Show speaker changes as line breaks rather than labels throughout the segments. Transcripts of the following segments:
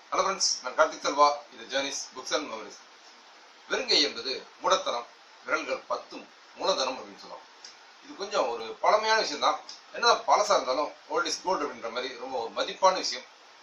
Hello friends நான் கார்த்திக் செல்வா இது journeys books and memories வெறுங்கை என்பது மூடத்தனம் விரல்கள் பத்தும் மூலதனம் அப்படின்னு சொல்லுவோம் இது கொஞ்சம் ஒரு பழமையான விஷயம் தான் என்னதான் பழசா இருந்தாலும் ஓல்ட் இஸ் கோல்டு அப்படின்ற மாதிரி ரொம்ப ஒரு மதிப்பான விஷயம்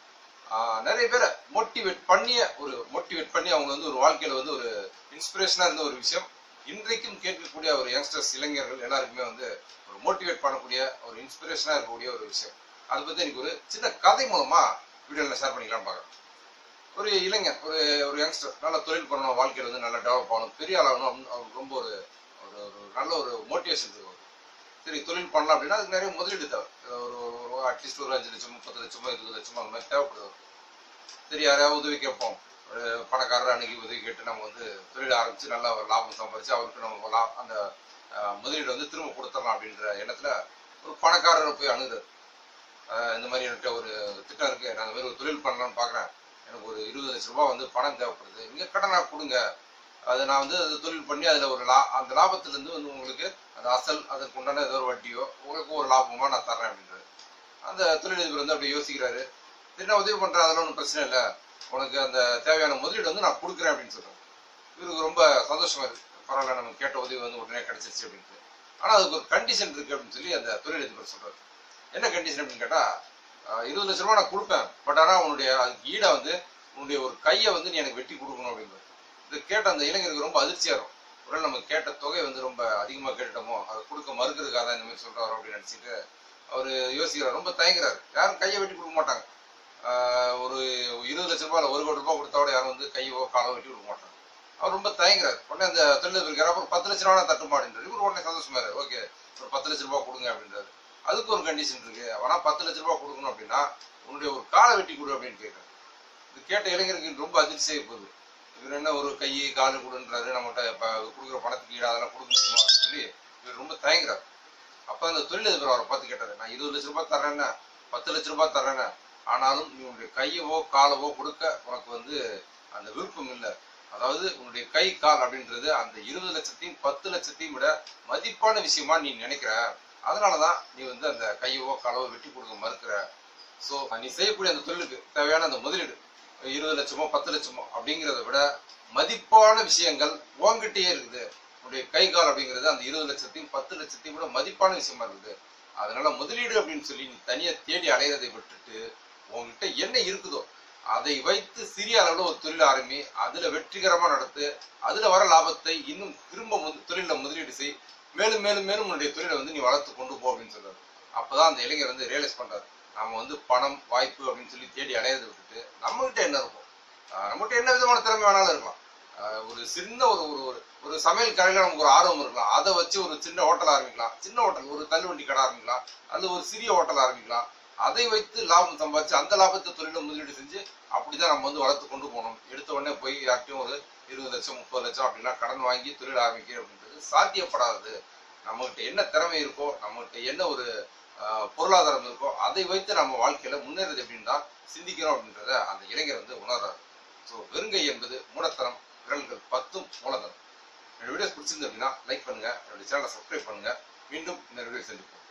ஆஹ் நிறைய பேரை மோட்டிவேட் பண்ணிய ஒரு மோட்டிவேட் பண்ணி அவங்க வந்து ஒரு வாழ்க்கையில வந்து ஒரு இன்ஸ்பிரேஷனா இருந்த ஒரு விஷயம் இன்றைக்கும் கேட்கக்கூடிய ஒரு யங்ஸ்டர்ஸ் இளைஞர்கள் எல்லாருக்குமே வந்து ஒரு மோட்டிவேட் பண்ணக்கூடிய ஒரு இன்ஸ்பிரேஷனா இருக்கக்கூடிய ஒரு விஷயம் அதை பத்தி எனக்கு ஒரு சின்ன கதை மூலமா வீடியோல ஷேர் பண்ணிக்கலாம்னு பார்க்குறேன் ஒரு இளைஞர் ஒரு ஒரு யங்ஸ்டர் நல்ல தொழில் பண்ணணும் வாழ்க்கையில வந்து நல்லா டெவலப் ஆகணும் பெரிய ஆளாகணும் அப்படின்னு அவருக்கு ரொம்ப ஒரு ஒரு ஒரு நல்ல ஒரு மோட்டிவேஷன் இருக்கும் சரி தொழில் பண்ணலாம் அப்படின்னா அதுக்கு நிறைய முதலீடு தேவை ஒரு ஒரு அட்லீஸ்ட் ஒரு அஞ்சு லட்சம் முப்பது லட்சமோ இருபது லட்சமோ அந்த மாதிரி தேவைப்படுது அவருக்கு. சரி யாரையாவது உதவி கேட்போம் ஒரு பணக்காரர் அன்னைக்கு உதவி கேட்டு நம்ம வந்து தொழில் ஆரம்பிச்சு நல்லா ஒரு லாபம் சம்பாரிச்சு அவருக்கு நம்ம லா அந்த அஹ், முதலீடு வந்து திரும்ப கொடுத்துடலாம் அப்படின்ற எண்ணத்துல ஒரு பணக்காரரை போய் அணுகுறாரு அஹ், இந்த மாதிரி என்கிட்ட ஒரு திட்டம் இருக்கு நான் இந்த மாதிரி ஒரு தொழில் பண்ணலாம்னு பார்க்குறேன் எனக்கு ஒரு இருபது லட்ச ரூபாய் வந்து பணம் தேவைப்படுது நீங்க கடனா கொடுங்க அதை நான் வந்து அது தொழில் பண்ணி அதில் ஒரு லா அந்த லாபத்திலேருந்து வந்து உங்களுக்கு அந்த அசல் அதற்கு உண்டான ஏதோ ஒரு வட்டியோ உங்களுக்கு ஒரு லாபமா நான் தர்றேன் அப்படின்றாரு அந்த தொழிலதிபர் வந்து அப்படி யோசிக்கிறாரு சரி நான் உதவி பண்றேன் அதெல்லாம் ஒன்றும் பிரச்சனை இல்லை உனக்கு அந்த தேவையான முதலீடு வந்து நான் கொடுக்குறேன் அப்படின்னு சொல்றாரு இவருக்கு ரொம்ப சந்தோஷமா இருக்கு பரவாயில்ல நம்ம கேட்ட உதவி வந்து உடனே கிடைச்சிருச்சு அப்படின்ட்டு ஆனா அதுக்கு ஒரு கண்டிஷன் இருக்கு அப்படின்னு சொல்லி அந்த தொழிலதிபர் சொல்றாரு என்ன கண்டிஷன் அப்படின்னு கேட்டா ஆஹ், இருபது லட்ச ரூபா நான் கொடுப்பேன் பட் ஆனா உன்னுடைய அதுக்கு ஈடா வந்து உன்னுடைய ஒரு கையை வந்து நீ எனக்கு வெட்டி கொடுக்கணும் அப்படின்றது இது கேட்ட அந்த இளைஞருக்கு ரொம்ப அதிர்ச்சியா இருக்கும் ஒருவேளை நம்ம கேட்ட தொகை வந்து ரொம்ப அதிகமா கேட்டுட்டோமோ அதை கொடுக்க மறுக்கிறதுக்காக தான் இந்த மாதிரி சொல்றாரு அப்படின்னு நினைச்சிட்டு அவரு யோசிக்கிறார் ரொம்ப தயங்குறாரு யாரும் கையை வெட்டி கொடுக்க மாட்டாங்க ஆஹ், ஒரு இருபது லட்ச ரூபாய் இல்ல ஒரு கோடி ரூபாய் கொடுத்தா கூட யாரும் வந்து கையோ காலோ வெட்டி கொடுக்க மாட்டாங்க அவர் ரொம்ப தயங்குறாரு உடனே அந்த தொழிலதிபர் இருக்காரு அப்புறம் பத்து லட்ச ரூபா தட்டுமா அப்படின்றாரு இவர் உடனே சந்தோஷமா ஓகே ஒரு பத்து லட்ச ரூபாய் கொடுங்க அப்படின்றாரு அதுக்கு ஒரு கண்டிஷன் இருக்கு ஆனா பத்து லட்ச ரூபாய் கொடுக்கணும் அப்படின்னா உன்னுடைய ஒரு காலை வெட்டி கொடு அப்படின்னு கேட்கறாரு இது கேட்ட இளைஞருக்கு ரொம்ப அதிர்ச்சியாகி போகுது இவர் என்ன ஒரு கை காலு கொடுன்றாரு நம்மகிட்ட இப்ப கொடுக்குற பணத்துக்கு ஈடு அதெல்லாம் கொடுக்க முடியுமா அப்படின்னு சொல்லி இவர் ரொம்ப தயங்குறாரு அப்ப அந்த தொழிலதிபர் அவரை பார்த்து கேட்டாரு நான் இருபது லட்ச ரூபாய் தர்றேன்னு பத்து லட்ச ரூபாய் தர்றேன்னு ஆனாலும் நீ உன்னுடைய கையவோ காலவோ கொடுக்க உனக்கு வந்து அந்த விருப்பம் இல்லை அதாவது உன்னுடைய கை கால் அப்படின்றது அந்த இருபது லட்சத்தையும் பத்து லட்சத்தையும் விட மதிப்பான விஷயமா நீ நினைக்கிற அதனாலதான் நீ வந்து அந்த கையவோ காலவோ வெட்டி கொடுக்க மறுக்கிற சோ நீ செய்யக்கூடிய அந்த தொழிலுக்கு தேவையான அந்த முதலீடு இருபது லட்சமோ பத்து லட்சமோ அப்படிங்கிறத விட மதிப்பான விஷயங்கள் உன்கிட்டயே இருக்குது உன்னுடைய கை கால் அப்படிங்கிறது அந்த இருபது லட்சத்தையும் பத்து லட்சத்தையும் விட மதிப்பான விஷயமா இருக்குது அதனால முதலீடு அப்படின்னு சொல்லி நீ தனியா தேடி அலையிறதை விட்டுட்டு உன்கிட்ட என்ன இருக்குதோ அதை வைத்து சிறிய அளவுல ஒரு தொழில் ஆரம்பி அதுல வெற்றிகரமா நடத்து அதுல வர லாபத்தை இன்னும் திரும்ப முத- தொழில்ல முதலீடு செய் மேலும் மேலும் மேலும் உன்னுடைய தொழிலை வந்து நீ வளர்த்து கொண்டு போ அப்படின்னு சொல்றாரு அப்பதான் அந்த இளைஞர் வந்து ரியலைஸ் பண்றாரு நாம வந்து பணம் வாய்ப்பு அப்படின்னு சொல்லி தேடி அலையறதை விட்டுட்டு நம்ம கிட்ட என்ன இருக்கும் ஆஹ் நம்மகிட்ட என்ன விதமான திறமை வேணாலும் இருக்கலாம் ஆஹ் ஒரு சின்ன ஒரு ஒரு ஒரு ஒரு சமையல் கடையில நமக்கு ஒரு ஆர்வம் இருக்கலாம் அதை வச்சு ஒரு சின்ன ஹோட்டல் ஆரம்பிக்கலாம் சின்ன ஹோட்டல் ஒரு தள்ளுவண்டி கடை ஆரம்பிக்கலாம் அல்லது ஒரு சிறிய ஹோட்டல் ஆரம்பிக்கலாம் அதை வைத்து லாபம் சம்பாதிச்சு அந்த லாபத்தை தொழில முதலீடு செஞ்சு அப்படிதான் நம்ம வந்து வளர்த்து கொண்டு போகணும் எடுத்த உடனே போய் யார்ட்டையும் ஒரு இருபது லட்சம் முப்பது லட்சம் அப்படிலாம் கடன் வாங்கி தொழில் ஆரம்பிக்க அப்படின்றது சாத்தியப்படாதது நம்மகிட்ட என்ன திறமை இருக்கோ நம்மகிட்ட என்ன ஒரு ஆஹ், பொருளாதாரம் இருக்கோ அதை வைத்து நம்ம வாழ்க்கையில முன்னேறது எப்படின்னு தான் சிந்திக்கிறோம் அப்படின்றத அந்த இளைஞர் வந்து உணர்றாரு ஸோ வெறுங்கை என்பது மூடத்தனம் விரல்கள் பத்தும் மூலதனம் என்னோட வீடியோஸ் பிடிச்சிருந்து அப்படின்னா லைக் பண்ணுங்க என்னுடைய சேனலை சப்ஸ்கிரைப் பண்ணுங்க மீண்டும் இந்த வீடியோ சந்திப்போம்